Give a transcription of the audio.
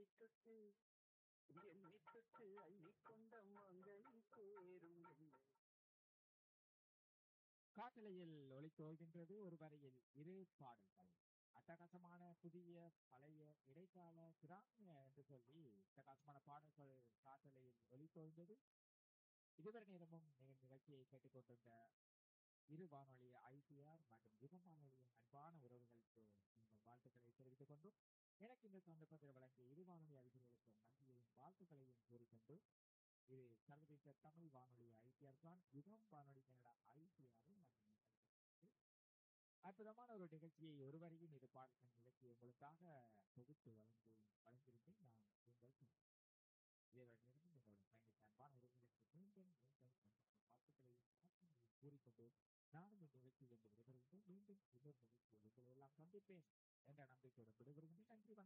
தொட்டு என்னை தொட்டு அள்ளிக்கொண்ட மங்கை சேரும் என்னை காட்டலையில் ஒளித்தோகின்றது ஒரு வரையில் இரு பாடல்கள் அட்டகாசமான புதிய பழைய இடைக்கால கிராமிய என்று சொல்லி அட்டகாசமான பாடல்கள் காட்டலையில் ஒளித்தோய்ந்தது இதுவரை நேரமும் நீங்கள் நிகழ்ச்சியை கேட்டுக்கொண்டிருந்த இரு வானொலி ஐசிஆர் மற்றும் யுகம் வானொலியின் அன்பான உறவுகளுக்கு உங்கள் வாழ்த்துக்களை தெரிவித்துக் கொண்டும் எனக்கு இந்த சந்தர்ப்பத்தில் வழங்கிய இரு வானொலி அறிஞர்களுக்கும் நன்றியையும் வாழ்த்துக்களையும் கூறிக்கொண்டு இது சர்வதேச தமிழ் வானொலி ஐசிஆர் தான் யுகம் வானொலி கனடா ஐசிஆரும் மற்றும் அற்புதமான ஒரு நிகழ்ச்சியை ஒருவரையும் இது பாடல்கள் நிகழ்ச்சி உங்களுக்காக தொகுத்து வழங்கி வழங்கியிருந்தேன் நான் உங்கள் சுமன். இதனுடன் இருந்து உங்களோட பயணித்த அன்பான உறவுகளுக்கு மீண்டும் மீண்டும் அன்பான வாழ்த்துக்களையும் வணக்கங்களையும் கூறிக்கொண்டு நானும் இந்த நிகழ்ச்சியில் இருந்து விடைபெறுகின்றேன் மீண்டும் இன்னொரு நிகழ்ச்சியில் உங்களை எல்லாம் சந்திப்பேன் என்ற நம்பிக்கையுடன் விடைபெறுகின்றேன் நன்றி